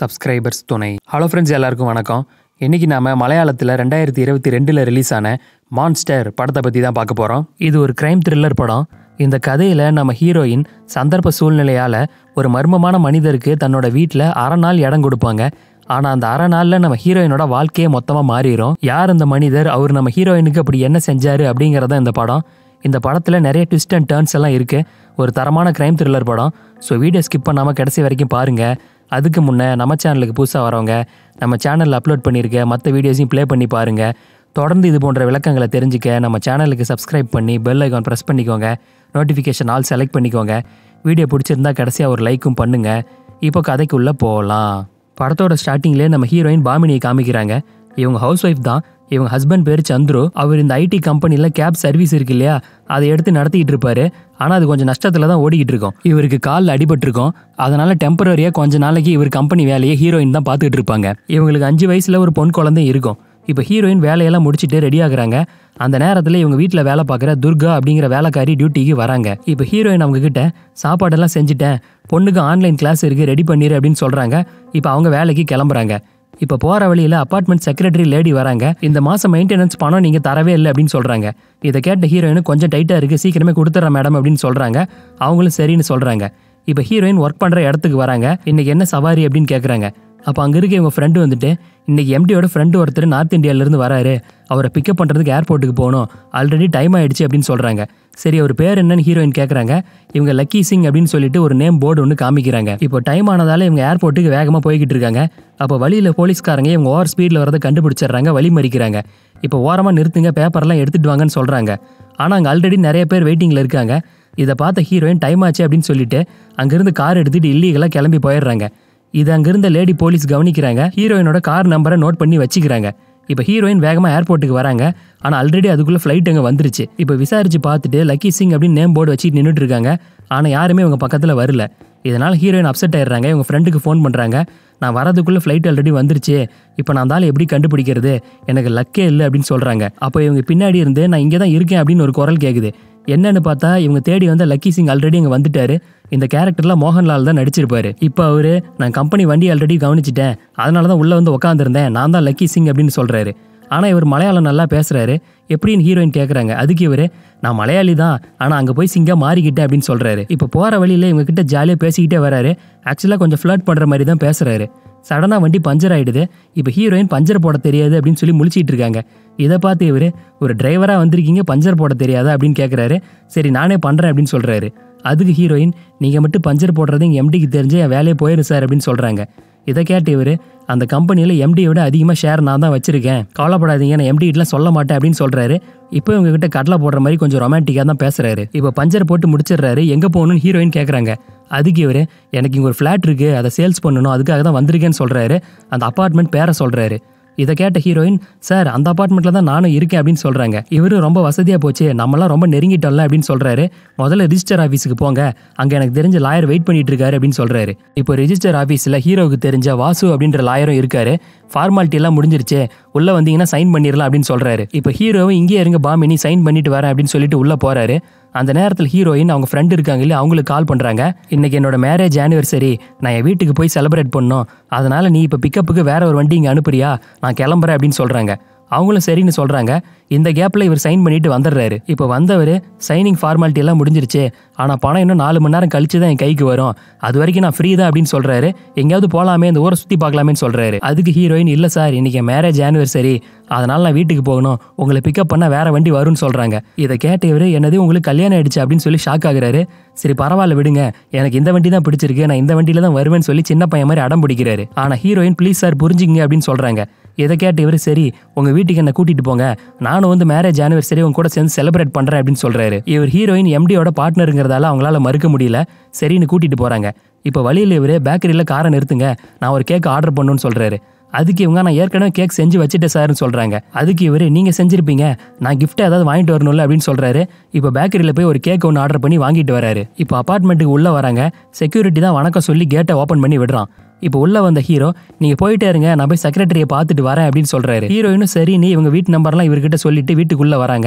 subscribers துணை hello friends எல்லாருக்கும் வணக்கம் இன்னைக்கு நாம மலையாளத்தில் ரெண்டாயிரத்தி இருபத்தி ரெண்டில் ரிலீஸ் ஆன மான்ஸ்டர் படத்தை பற்றி தான் பார்க்க போகிறோம் இது ஒரு கிரைம் த்ரில்லர் படம் இந்த கதையில் நம்ம ஹீரோயின் சந்தர்ப்ப சூழ்நிலையால் ஒரு மர்மமான மனிதருக்கு தன்னோட வீட்டில் அரை நாள் இடம் கொடுப்பாங்க ஆனால் அந்த அரை நாளில் நம்ம ஹீரோயினோட வாழ்க்கையே மொத்தமாக மாறிடும் யார் அந்த மனிதர் அவர் நம்ம ஹீரோயினுக்கு அப்படி என்ன செஞ்சாரு அப்படிங்கிறத இந்த படம் இந்த படத்தில் நிறைய ட்விஸ்ட் அண்ட் டேர்ன்ஸ் எல்லாம் இருக்குது ஒரு தரமான கிரைம் த்ரில்லர் படம் ஸோ வீடியோ ஸ்கிப் பண்ணாமல் கடைசி வரைக்கும் பாருங்கள் அதுக்கு முன்னே நம்ம சேனலுக்கு புதுசாக வரவங்க நம்ம சேனலில் அப்லோட் பண்ணியிருக்க மற்ற வீடியோஸையும் ப்ளே பண்ணி பாருங்கள் தொடர்ந்து இது போன்ற விளக்கங்களை தெரிஞ்சுக்க நம்ம சேனலுக்கு சப்ஸ்கிரைப் பண்ணி பெல் ஐகான் ப்ரெஸ் பண்ணிக்கோங்க நோட்டிஃபிகேஷன் ஆல் செலக்ட் பண்ணிக்கோங்க வீடியோ பிடிச்சிருந்தா கடைசியாக ஒரு லைக்கும் பண்ணுங்கள் இப்போ கதைக்குள்ளே போகலாம் படத்தோட ஸ்டார்டிங்லேயே நம்ம ஹீரோயின் பாமினியை காமிக்கிறாங்க இவங்க ஹவுஸ் ஒய்ஃப் தான் இவங்க ஹஸ்பண்ட் பேர் சந்துரு அவர் இந்த ஐடி கம்பெனியில் கேப் சர்வீஸ் இருக்கு இல்லையா அதை எடுத்து நடத்திட்டு இருப்பாரு ஆனால் அது கொஞ்சம் நஷ்டத்தில் தான் ஓடிக்கிட்டு இருக்கும் இவருக்கு காலில் அடிபட்டிருக்கும் அதனால டெம்பரரியாக கொஞ்ச நாளைக்கு இவர் கம்பெனி வேலையை ஹீரோயின் தான் பார்த்துட்டு இருப்பாங்க இவங்களுக்கு அஞ்சு வயசில் ஒரு பொன் குழந்தை இருக்கும் இப்போ ஹீரோயின் வேலையெல்லாம் முடிச்சுட்டு ரெடி ஆகுறாங்க அந்த நேரத்தில் இவங்க வீட்டில் வேலை பார்க்குற துர்கா அப்படிங்கிற வேலைக்காரி டியூட்டிக்கு வராங்க இப்போ ஹீரோயின் அவங்க கிட்ட சாப்பாடெல்லாம் செஞ்சுட்டேன் பொண்ணுக்கு ஆன்லைன் கிளாஸ் இருக்கு ரெடி பண்ணிடு அப்படின்னு சொல்கிறாங்க இப்போ அவங்க வேலைக்கு கிளம்புறாங்க இப்போ போகிற வழியில் அப்பார்ட்மெண்ட் செக்ரட்டரி லேடி வராங்க இந்த மாதம் மெயின்டெனன்ஸ் பணம் நீங்கள் தரவே இல்லை அப்படின்னு சொல்கிறாங்க இதை கேட்ட ஹீரோயின் கொஞ்சம் டைட்டாக இருக்குது சீக்கிரமே கொடுத்துட்றேன் மேடம் அப்படின்னு சொல்கிறாங்க அவங்களும் சரின்னு சொல்கிறாங்க இப்போ ஹீரோயின் ஒர்க் பண்ணுற இடத்துக்கு வராங்க இன்னைக்கு என்ன சவாரி அப்படின்னு கேட்குறாங்க அப்போ அங்கே இருக்க இவங்க ஃப்ரெண்டு வந்துட்டு இன்னைக்கு எம்டியோட ஃப்ரெண்டு ஒருத்தர் நார்த் இந்தியாவிலேருந்து வராரு அவரை பிக்கப் பண்ணுறதுக்கு ஏர்போர்ட்டுக்கு போகணும் ஆல்ரெடி டைம் ஆயிடுச்சு அப்படின்னு சொல்கிறாங்க சரி அவர் பேர் என்னன்னு ஹீரோயின் கேட்குறாங்க இவங்க லக்கி சிங் அப்படின்னு சொல்லிட்டு ஒரு நேம் போர்டு ஒன்று காமிக்கிறாங்க இப்போ டைம் ஆனதால இவங்க ஏர்போர்ட்டுக்கு வேகமாக போய்கிட்டு இருக்காங்க அப்போ வழியில் போலீஸ்காரங்க இவங்க ஓவர் ஸ்பீடில் வரதை கண்டுபிடிச்சிடுறாங்க வழி மறிக்கிறாங்க இப்போ ஓரமாக நிறுத்துங்க பேப்பர்லாம் எடுத்துட்டு வாங்கன்னு சொல்கிறாங்க ஆனால் அங்கே ஆல்ரெடி நிறைய பேர் வெயிட்டிங்கில் இருக்காங்க இதை பார்த்த ஹீரோயின் டைம் ஆச்சு அப்படின்னு சொல்லிட்டு அங்கேருந்து கார் எடுத்துட்டு இல்லீகலாக கிளம்பி போயிடுறாங்க இது அங்கிருந்த லேடி போலீஸ் கவனிக்கிறாங்க ஹீரோயினோட கார் நம்பரை நோட் பண்ணி வச்சுக்கிறாங்க இப்போ ஹீரோயின் வேகமாக ஏர்போர்ட்டுக்கு வராங்க ஆனால் ஆல்ரெடி அதுக்குள்ளே ஃப்ளைட் அங்கே வந்துருச்சு இப்போ விசாரிச்சு பார்த்துட்டு லக்கி சிங் அப்படின்னு நேம் போர்டு வச்சுட்டு நின்றுட்டு இருக்காங்க ஆனால் யாருமே இவங்க பக்கத்தில் வரல இதனால் ஹீரோயின் அப்செட் ஆயிடுறாங்க இவங்க ஃப்ரெண்டுக்கு ஃபோன் பண்ணுறாங்க நான் வரதுக்குள்ளே ஃப்ளைட் ஆல்ரெடி வந்துருச்சு இப்போ நான் தாலும் எப்படி கண்டுபிடிக்கிறது எனக்கு லக்கே இல்லை அப்படின்னு சொல்கிறாங்க அப்போ இவங்க பின்னாடி இருந்து நான் இங்கே தான் இருக்கேன் அப்படின்னு ஒரு குரல் கேட்குது என்னன்னு பார்த்தா இவங்க தேடி வந்த லக்கி சிங் ஆல்ரெடி இங்கே வந்துட்டாரு இந்த கேரக்டர்ல மோகன்லால் தான் நடிச்சிருப்பாரு இப்போ அவரு நான் கம்பெனி வண்டி ஆல்ரெடி கவனிச்சிட்டேன் அதனால தான் உள்ள வந்து உட்காந்துருந்தேன் நான் தான் லக்கி சிங் அப்படின்னு சொல்றாரு ஆனால் இவர் மலையாளம் நல்லா பேசுறாரு எப்படின்னு ஹீரோயின் கேட்குறாங்க அதுக்கு இவர் நான் மலையாளி தான் ஆனால் அங்கே போய் சிங்கா மாறிக்கிட்டேன் அப்படின்னு சொல்றாரு இப்போ போகிற வழியில் இவங்க கிட்ட ஜாலியாக பேசிக்கிட்டே வராரு ஆக்சுவலாக கொஞ்சம் ஃப்ளர்ட் பண்ணுற மாதிரி தான் பேசுறாரு சடனாக வண்டி பஞ்சர் ஆயிடுது இப்போ ஹீரோயின் பஞ்சர் போட தெரியாது அப்படின்னு சொல்லி முழிச்சிட்டு இருக்காங்க இதை பார்த்து இவர் ஒரு டிரைவராக வந்திருக்கீங்க பஞ்சர் போட தெரியாதா அப்படின்னு கேட்குறாரு சரி நானே பண்ணுறேன் அப்படின்னு சொல்கிறாரு அதுக்கு ஹீரோயின் நீங்கள் மட்டும் பஞ்சர் போடுறது எங்கள் எம்டிக்கு தெரிஞ்சு என் வேலையை போயிடும் சார் அப்படின்னு சொல்கிறாங்க இதை கேட்டு இவர் அந்த கம்பெனியில் எம்டியை விட அதிகமாக ஷேர் நான் தான் வச்சிருக்கேன் கவலைப்படாதீங்க நான் எம்டி கிட்டலாம் சொல்ல மாட்டேன் அப்படின்னு சொல்கிறாரு இப்போ இவங்க கிட்ட கடலை போடுற மாதிரி கொஞ்சம் ரொமான்டிக்காக தான் பேசுறாரு இப்போ பஞ்சர் போட்டு முடிச்சிடுறாரு எங்கே போகணும்னு ஹீரோயின் கேட்குறாங்க அதுக்கு இவர் எனக்கு இங்கே ஒரு ஃப்ளாட் இருக்குது அதை சேல்ஸ் பண்ணணும் அதுக்காக தான் வந்திருக்கேன்னு சொல்கிறாரு அந்த அப்பார்ட்மெண்ட் பேரை சொல்கிறாரு இதை கேட்ட ஹீரோயின் சார் அந்த அப்பார்ட்மெண்ட்டில் தான் நானும் இருக்கேன் அப்படின்னு சொல்கிறாங்க இவரும் ரொம்ப வசதியாக போச்சு நம்மளாம் ரொம்ப நெருங்கிட்டோம்ல அப்படின்னு சொல்கிறாரு முதல்ல ரிஜிஸ்டர் ஆஃபீஸுக்கு போங்க அங்கே எனக்கு தெரிஞ்ச லாயர் வெயிட் பண்ணிட்டு இருக்காரு அப்படின்னு சொல்கிறாரு இப்போ ரிஜிஸ்டர் ஆஃபீஸில் ஹீரோவுக்கு தெரிஞ்ச வாசு அப்படின்ற லாயரும் இருக்காரு ஃபார்மாலிட்டி எல்லாம் முடிஞ்சிருச்சு உள்ளே வந்தீங்கன்னா சைன் பண்ணிடலாம் அப்படின்னு சொல்கிறாரு இப்போ ஹீரோவும் இங்கேயே இருங்க பாமினி சைன் பண்ணிட்டு வரேன் அப்படின்னு சொல்லிட்டு உள்ளே போகிறாரு அந்த நேரத்தில் ஹீரோயின் அவங்க ஃப்ரெண்டு இருக்காங்க இல்லையா அவங்களுக்கு கால் பண்ணுறாங்க இன்னைக்கு என்னோட மேரேஜ் ஆனிவர்சரி நான் என் வீட்டுக்கு போய் செலிப்ரேட் பண்ணோம் அதனால நீ இப்போ பிக்கப்புக்கு வேற ஒரு வண்டி இங்கே அனுப்புறியா நான் கிளம்புறேன் அப்படின்னு சொல்கிறாங்க அவங்களும் சரின்னு சொல்கிறாங்க இந்த கேப்பில் இவர் சைன் பண்ணிட்டு வந்துடுறாரு இப்போ வந்தவர் சைனிங் ஃபார்மாலிட்டி எல்லாம் முடிஞ்சிருச்சு ஆனால் பணம் இன்னும் நாலு மணி நேரம் கழிச்சு தான் என் கைக்கு வரும் அது வரைக்கும் நான் ஃப்ரீ தான் அப்படின்னு சொல்கிறாரு எங்கேயாவது போகலாமே இந்த ஊரை சுற்றி பார்க்கலாமேன்னு சொல்கிறாரு அதுக்கு ஹீரோயின் இல்லை சார் இன்னைக்கு என் மேரேஜ் ஆனிவர்சரி அதனால நான் வீட்டுக்கு போகணும் உங்களை பிக்கப் பண்ண வேற வண்டி வரும்னு சொல்கிறாங்க இதை கேட்ட இவர் என்னது உங்களுக்கு கல்யாணம் ஆயிடுச்சு அப்படின்னு சொல்லி ஷாக் ஆகுறாரு சரி பரவாயில்ல விடுங்க எனக்கு இந்த வண்டி தான் பிடிச்சிருக்கு நான் இந்த வண்டியில தான் வருவேன்னு சொல்லி சின்ன பையன் மாதிரி அடம் பிடிக்கிறாரு ஆனால் ஹீரோயின் ப்ளீஸ் சார் புரிஞ்சுங்க அப்படின்னு சொல்கிறாங்க இதை கேட்டு இவர் சரி உங்கள் வீட்டுக்கு என்ன கூட்டிட்டு போங்க நானும் வந்து மேரேஜ் ஆனிவர்சரி உங்க கூட சேர்ந்து செலிப்ரேட் பண்ணுறேன் அப்படின்னு சொல்கிறாரு இவர் ஹீரோயின் எம்டியோட பார்ட்னருங்கிறதால அவங்களால மறுக்க முடியல சரின்னு கூட்டிட்டு போகிறாங்க இப்போ வழியில் இவர் பேக்கரியில் காரை நிறுத்துங்க நான் ஒரு கேக் ஆர்டர் பண்ணணும்னு சொல்கிறாரு அதுக்கு இவங்க நான் ஏற்கனவே கேக் செஞ்சு வச்சுட்டேன் சார்னு சொல்கிறாங்க அதுக்கு இவர் நீங்கள் செஞ்சிருப்பீங்க நான் gift ஏதாவது வாங்கிட்டு வரணும்ல அப்படின்னு சொல்கிறாரு இப்போ பேக்கரியில் போய் ஒரு கேக் ஒன்று ஆர்டர் பண்ணி வாங்கிட்டு வராரு இப்போ அப்பார்ட்மெண்ட்டுக்கு உள்ளே வராங்க செக்யூரிட்டி தான் வணக்கம் சொல்லி கேட்டை ஓப்பன் பண்ணி விடுறான் இப்போ உள்ள வந்த ஹீரோ நீங்க போயிட்டே இருங்க நான் போய் செக்ரட்டரியை பார்த்துட்டு வரேன் அப்படின்னு சொல்றாரு ஹீரோயினும் சரி நீ இவங்க வீட்டு நம்பர்லாம் இவர்கிட்ட சொல்லிட்டு வீட்டுக்குள்ள வராங்க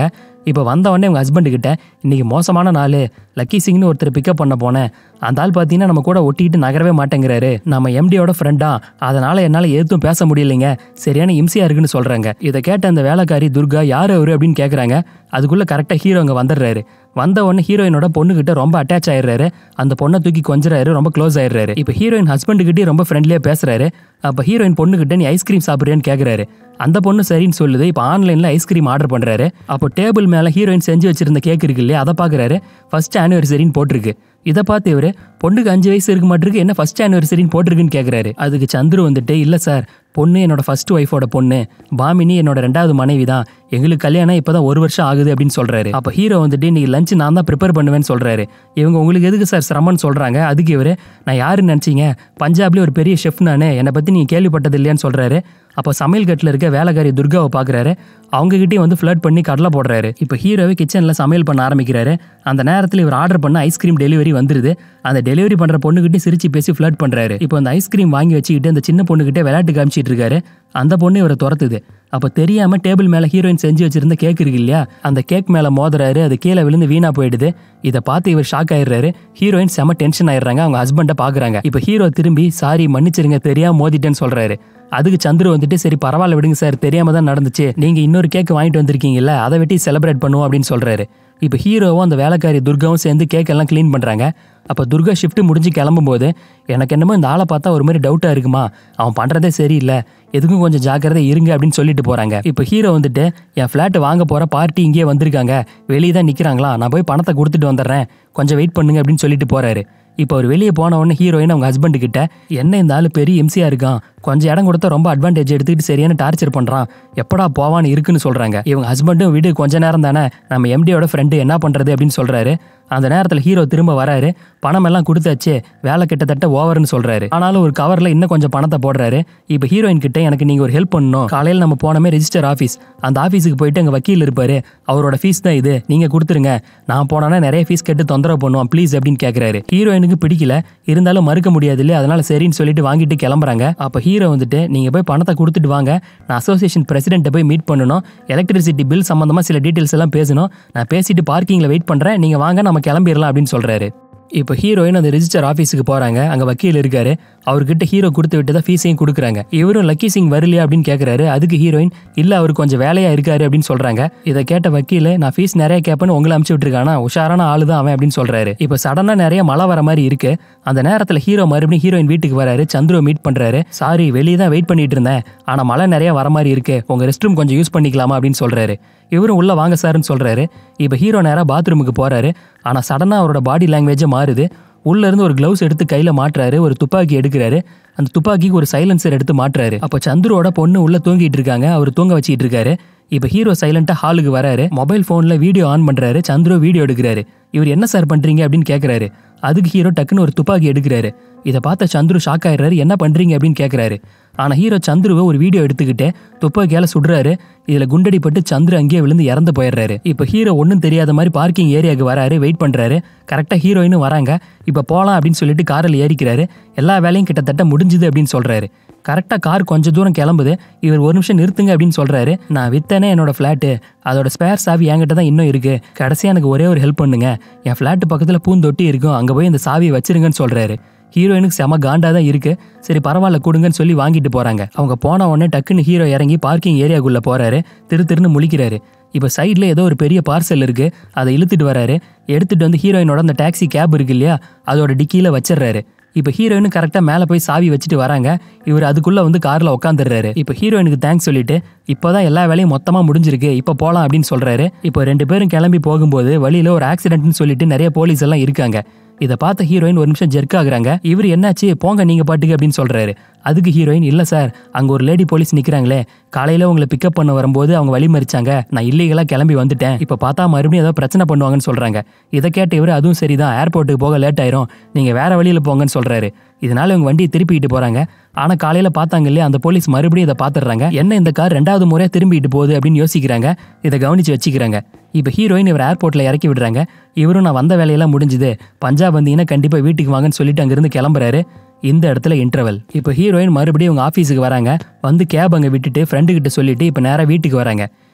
இப்போ வந்த உடனே உங்கள் ஹஸ்பண்டு கிட்ட இன்னைக்கு மோசமான நாள் லக்கி சிங்னு ஒருத்தர் பிக்கப் பண்ண போனேன் அந்த ஆள் பார்த்தீங்கன்னா நம்ம கூட ஒட்டிக்கிட்டு நகரவே மாட்டேங்கிறாரு நம்ம எம்டியோட ஃப்ரெண்டா அதனால என்னால் எதுவும் பேச முடியலைங்க சரியான இம்சையா இருக்குன்னு சொல்றாங்க இதை கேட்ட அந்த வேலைக்காரி துர்கா யார் அவரு அப்படின்னு கேட்குறாங்க அதுக்குள்ள கரெக்டாக ஹீரோ அங்கே வந்துடுறாரு வந்த உடனே ஹீரோயினோட பொண்ணுகிட்ட ரொம்ப அட்டாச் ஆயிடுறாரு அந்த பொண்ணை தூக்கி கொஞ்சறாரு ரொம்ப க்ளோஸ் ஆயிடுறாரு இப்போ ஹீரோயின் ஹஸ்பண்டுகிட்டே ரொம்ப ஃப்ரெண்ட்லியாக பேசுறாரு அப்போ ஹீரோயின் பொண்ணுகிட்ட நீ ஐஸ்கிரீம் சாப்பிட்றியான்னு கேட்குறாரு அந்த பொண்ணு சரின்னு சொல்லுது இப்போ ஆன்லைனில் ஐஸ்கிரீம் ஆர்டர் பண்ணுறாரு அப்போ டேபிள் மேலே ஹீரோயின் செஞ்சு வச்சிருந்த கேக் இருக்கு இல்லையா அதை பார்க்குறாரு ஃபர்ஸ்ட் ஆனிவர்சரின்னு போட்டிருக்கு இதை பார்த்து இவர் பொண்ணுக்கு அஞ்சு வயசு இருக்க மாட்டிருக்கு என்ன ஃபர்ஸ்ட் ஆனிவர்சரின்னு போட்டிருக்குன்னு கேட்குறாரு அதுக்கு சந்துரு வந்துட்டு இல்லை சார் பொண்ணு என்னோட ஃபர்ஸ்ட் ஒய்ஃபோட பொண்ணு பாமினி என்னோட ரெண்டாவது மனைவி தான் எங்களுக்கு கல்யாணம் இப்போதான் ஒரு வருஷம் ஆகுது அப்படின்னு சொல்றாரு அப்போ ஹீரோ வந்துட்டு நீ லஞ்ச் நான் தான் ப்ரிப்பேர் பண்ணுவேன்னு சொல்றாரு இவங்க உங்களுக்கு எதுக்கு சார் சிரமம்னு சொல்றாங்க அதுக்கு இவர் நான் யாருன்னு நினச்சிங்க பஞ்சாப்லேயே ஒரு பெரிய ஷெஃப் நான் என்னை பற்றி நீங்கள் கேள்விப்பட்டது இல்லையான்னு சொல்றாரு அப்போ சமையல் கட்டில் இருக்க வேலைக்காரி துர்காவை பார்க்குறாரு அவங்ககிட்டயும் வந்து ஃப்ளட் பண்ணி கடலை போடுறாரு இப்போ ஹீரோவே கிச்சனில் சமையல் பண்ண ஆரம்பிக்கிறாரு அந்த நேரத்தில் இவர் ஆர்டர் பண்ண ஐஸ்கிரீம் டெலிவரி வந்துருது அந்த டெலிவரி பண்ணுற பொண்ணுகிட்டே சிரிச்சு பேசி ஃப்ளட் பண்ணுறாரு இப்போ அந்த ஐஸ்கிரீம் வாங்கி வச்சுக்கிட்டு அந்த சின்ன பொண்ணுகிட்ட விளையாட்டு காமிச்சிட்டு இருக்காரு அந்த பொண்ணு இவரை துரத்துது அப்போ தெரியாம டேபிள் மேலே ஹீரோயின் செஞ்சு வச்சிருந்த கேக் இருக்கு இல்லையா அந்த கேக் மேலே மோதுறாரு அது கீழே விழுந்து வீணா போயிடுது இதை பார்த்து இவர் ஷாக் ஆயிடுறாரு ஹீரோயின் செம டென்ஷன் ஆயிடுறாங்க அவங்க ஹஸ்பண்டை பார்க்குறாங்க இப்போ ஹீரோ திரும்பி சாரி மன்னிச்சிருங்க தெரியாம மோதிட்டேன்னு சொல்றாரு அதுக்கு சந்துரு வந்துட்டு சரி பரவாயில்ல விடுங்க சார் தெரியாம தான் நடந்துச்சு நீங்க இன்னொரு கேக் வாங்கிட்டு வந்திருக்கீங்கல்ல அதை வெட்டி செலிப்ரேட் பண்ணுவோம் அப்படின்னு சொல்றாரு இப்போ ஹீரோவும் அந்த வேலைக்காரி துர்காவும் சேர்ந்து கேக் எல்லாம் க்ளீன் பண்றாங்க அப்போ துர்கா ஷிஃப்ட் முடிஞ்சு கிளம்பும்போது எனக்கு என்னமோ இந்த ஆளை பார்த்தா ஒரு மாதிரி டவுட்டா இருக்குமா அவன் பண்றதே சரியில்லை எதுக்கும் கொஞ்சம் ஜாக்கிரதை இருங்க அப்படின்னு சொல்லிட்டு போறாங்க இப்போ ஹீரோ வந்துட்டு என் ஃப்ளாட் வாங்க போற பார்ட்டி இங்கேயே வந்திருக்காங்க வெளியே தான் நிக்கிறாங்களா நான் போய் பணத்தை கொடுத்துட்டு வந்துடுறேன் கொஞ்சம் வெயிட் பண்ணுங்க அப்படின்னு சொல்லிட்டு போறாரு இப்போ அவர் வெளியே போன உடனே ஹீரோயின் அவங்க ஹஸ்பண்ட் கிட்ட என்ன இந்த ஆளு பெரிய எம்சியா இருக்கான் கொஞ்சம் இடம் கொடுத்தா ரொம்ப அட்வான்டேஜ் எடுத்துக்கிட்டு சரியான டார்ச்சர் பண்றான் எப்படா போவான்னு இருக்குன்னு சொல்றாங்க இவங்க ஹஸ்பண்டும் வீடு கொஞ்ச நேரம் தானே நம்ம எம்டியோட ஃப்ரெண்டு என்ன பண்றது அப்படின்னு சொல்றாரு அந்த நேரத்தில் ஹீரோ திரும்ப வராரு பணம் எல்லாம் கொடுத்தாச்சு வேலை கிட்டத்தட்ட ஓவர்னு சொல்றாரு ஆனாலும் ஒரு கவர்ல இன்னும் கொஞ்சம் பணத்தை போடுறாரு இப்போ ஹீரோயின் கிட்ட எனக்கு நீங்க ஒரு ஹெல்ப் பண்ணணும் காலையில் நம்ம போனமே ரெஜிஸ்டர் ஆஃபீஸ் அந்த ஆஃபீஸுக்கு போயிட்டு அங்கே வக்கீல் இருப்பாரு அவரோட ஃபீஸ் தான் இது நீங்க கொடுத்துருங்க நான் போனேன்னா நிறைய ஃபீஸ் கேட்டு தொந்தரவு பண்ணுவான் ப்ளீஸ் அப்படின்னு கேட்குறாரு ஹீரோயினுக்கு பிடிக்கல இருந்தாலும் மறுக்க முடியாது இல்லையா அதனால சரின்னு சொல்லிட்டு வாங்கிட்டு கிளம்புறாங்க அப்போ ஹீரோ வந்துட்டு நீங்க போய் பணத்தை கொடுத்துட்டு வாங்க நான் அசோசியேஷன் பிரசிடென்ட்டை போய் மீட் பண்ணணும் எலக்ட்ரிசிட்டி பில் சம்மந்தமா சில டீட்டெயில்ஸ் எல்லாம் பேசணும் நான் பேசிட்டு பார்க்கிங்ல வெயிட் பண்றேன் நீங்க வாங்க நம்ம கிளம்பிடலாம் அப்படின்னு சொல்றாரு இப்போ ஹீரோயின் அந்த ரெஜிஸ்டர் ஆஃபீஸுக்கு போறாங்க அங்க வக்கீல் இருக்காரு அவர்கிட்ட ஹீரோ கொடுத்து விட்டு தான் ஃபீஸையும் கொடுக்குறாங்க இவரும் லக்கி சிங் வரலையா அப்படின்னு கேட்குறாரு அதுக்கு ஹீரோயின் இல்ல அவர் கொஞ்சம் வேலையா இருக்காரு அப்படின்னு சொல்றாங்க இதை கேட்ட வக்கீல் நான் ஃபீஸ் நிறைய கேட்பேன்னு உங்களை அமுச்சு விட்டுருக்கானா உஷாரான ஆளு தான் அவன் அப்படின்னு சொல்றாரு இப்போ சடனா நிறைய மழை வர மாதிரி இருக்கு அந்த நேரத்தில் ஹீரோ மறுபடியும் ஹீரோயின் வீட்டுக்கு வராரு சந்துருவை மீட் பண்றாரு சாரி வெளியே தான் வெயிட் பண்ணிட்டு இருந்தேன் ஆனா மழை நிறைய வர மாதிரி இருக்கு உங்க ரெஸ்ட் ரூம் கொஞ்சம் யூஸ் பண்ணிக்கலாமா அப்படின்னு சொல்றாரு இவரும் உள்ள வாங்க சார்னு சொல்றாரு இப்போ ஹீரோ நேராக பாத்ரூமுக்கு போறாரு ஆனா சடனா அவரோட பாடி லாங்குவேஜே மாறுது உள்ள இருந்து ஒரு கிளவுஸ் எடுத்து கையில மாட்டுறாரு ஒரு துப்பாக்கி எடுக்கிறாரு அந்த துப்பாக்கிக்கு ஒரு சைலன்சர் எடுத்து மாட்டுறாரு அப்போ சந்துருவோட பொண்ணு உள்ள தூங்கிட்டு இருக்காங்க அவர் தூங்க வச்சிட்டு இருக்காரு இப்போ ஹீரோ சைலண்டா ஹாலுக்கு வராரு மொபைல் ஃபோன்ல வீடியோ ஆன் பண்றாரு சந்துரு வீடியோ எடுக்கிறாரு இவர் என்ன சார் பண்றீங்க அப்படின்னு கேட்கறாரு அதுக்கு ஹீரோ டக்குன்னு ஒரு துப்பாக்கி எடுக்கிறாரு இதை பார்த்த சந்துரு ஷாக் ஆயிடுறாரு என்ன பண்றீங்க அப்படின்னு கேட்கறாரு ஆனா ஹீரோ சந்துருவை ஒரு வீடியோ எடுத்துக்கிட்டு துப்பாக்கியால சுடுறாரு இதுல குண்டடிப்பட்டு சந்துரு அங்கேயே விழுந்து இறந்து போயிடுறாரு இப்போ ஹீரோ ஒன்றும் தெரியாத மாதிரி பார்க்கிங் ஏரியாவுக்கு வராரு வெயிட் பண்றாரு கரெக்டா ஹீரோயினும் வராங்க இப்போ போலாம் அப்படின்னு சொல்லிட்டு காரில் ஏறிக்கிறாரு எல்லா வேலையும் கிட்டத்தட்ட முடிஞ்சுது அப்படின்னு சொல்றாரு கரெக்டாக கார் கொஞ்சம் தூரம் கிளம்புது இவர் ஒரு நிமிஷம் நிறுத்துங்க அப்படின்னு சொல்றாரு நான் வித்தனே என்னோட ஃப்ளாட்டு அதோட ஸ்பேர் சாவி என்கிட்ட தான் இன்னும் இருக்கு கடைசியாக எனக்கு ஒரே ஒரு ஹெல்ப் பண்ணுங்க என் ஃப்ளாட்டு பக்கத்தில் பூந்தொட்டி இருக்கும் அங்கே போய் இந்த சாவியை வச்சிருங்கன்னு சொல்றாரு ஹீரோயினுக்கு செம காண்டா தான் இருக்கு சரி பரவாயில்ல கொடுங்கன்னு சொல்லி வாங்கிட்டு போறாங்க அவங்க போன உடனே டக்குன்னு ஹீரோ இறங்கி பார்க்கிங் ஏரியாக்குள்ள போறாரு திரு திருன்னு முழிக்கிறாரு இப்போ சைடில் ஏதோ ஒரு பெரிய பார்சல் இருக்கு அதை இழுத்துட்டு வராரு எடுத்துட்டு வந்து ஹீரோயினோட அந்த டாக்ஸி கேப் இருக்கு இல்லையா அதோட டிக்கியில வச்சிடுறாரு இப்போ ஹீரோயின் கரெக்டாக மேலே போய் சாவி வச்சுட்டு வராங்க இவர் அதுக்குள்ளே வந்து காரில் உட்காந்துடுறாரு இப்போ ஹீரோயினுக்கு தேங்க்ஸ் சொல்லிட்டு இப்போதான் எல்லா வேலையும் மொத்தமாக முடிஞ்சிருக்கு இப்போ போகலாம் அப்படின்னு சொல்றாரு இப்போ ரெண்டு பேரும் கிளம்பி போகும்போது வழியில் ஒரு ஆக்சிடென்ட்னு சொல்லிட்டு நிறைய போலீஸ் எல்லாம் இருக்காங்க இதை பார்த்த ஹீரோயின் ஒரு நிமிஷம் ஜெர்க் ஆகுறாங்க இவர் என்னாச்சு போங்க நீங்க பாட்டுக்கு அப்படின்னு சொல்றாரு அதுக்கு ஹீரோயின் இல்ல சார் அங்க ஒரு லேடி போலீஸ் நிக்கிறாங்களே காலையில உங்களை பிக்கப் பண்ண வரும்போது அவங்க வழி மறிச்சாங்க நான் இல்லீகலா கிளம்பி வந்துட்டேன் இப்ப பார்த்தா மறுபடியும் ஏதோ பிரச்சனை பண்ணுவாங்கன்னு சொல்றாங்க இதை கேட்ட இவர் அதுவும் சரிதான் ஏர்போர்ட்டுக்கு போக லேட் ஆயிரும் நீங்க வேற வழியில போங்கன்னு சொல்றாரு இதனால இவங்க வண்டியை திருப்பிக்கிட்டு போறாங்க ஆனா காலையில பார்த்தாங்க இல்லையா அந்த போலீஸ் மறுபடியும் இதை பாத்துறாங்க என்ன இந்த கார் ரெண்டாவது முறையா திரும்பிட்டு போகுது அப்படின்னு யோசிக்கிறாங்க இதை கவனிச்சு வச்சுக்கிறாங்க இப்போ ஹீரோயின் இவர் ஏர்போர்ட்ல இறக்கி விடுறாங்க இவரும் நான் வந்த வேலையெல்லாம் முடிஞ்சுது பஞ்சாப் வந்தீங்கன்னா கண்டிப்பா வீட்டுக்கு வாங்கன்னு சொல்லிட்டு அங்கிருந்து கிளம்புறாரு இந்த இடத்துல இன்டர்வல் இப்போ ஹீரோயின் மறுபடியும் அவங்க ஆஃபீஸுக்கு வராங்க வந்து கேப் அங்கே விட்டுட்டு ஃப்ரெண்டு கிட்ட சொல்லிட்டு இப்போ நேராக வீட்டுக்கு வராங்க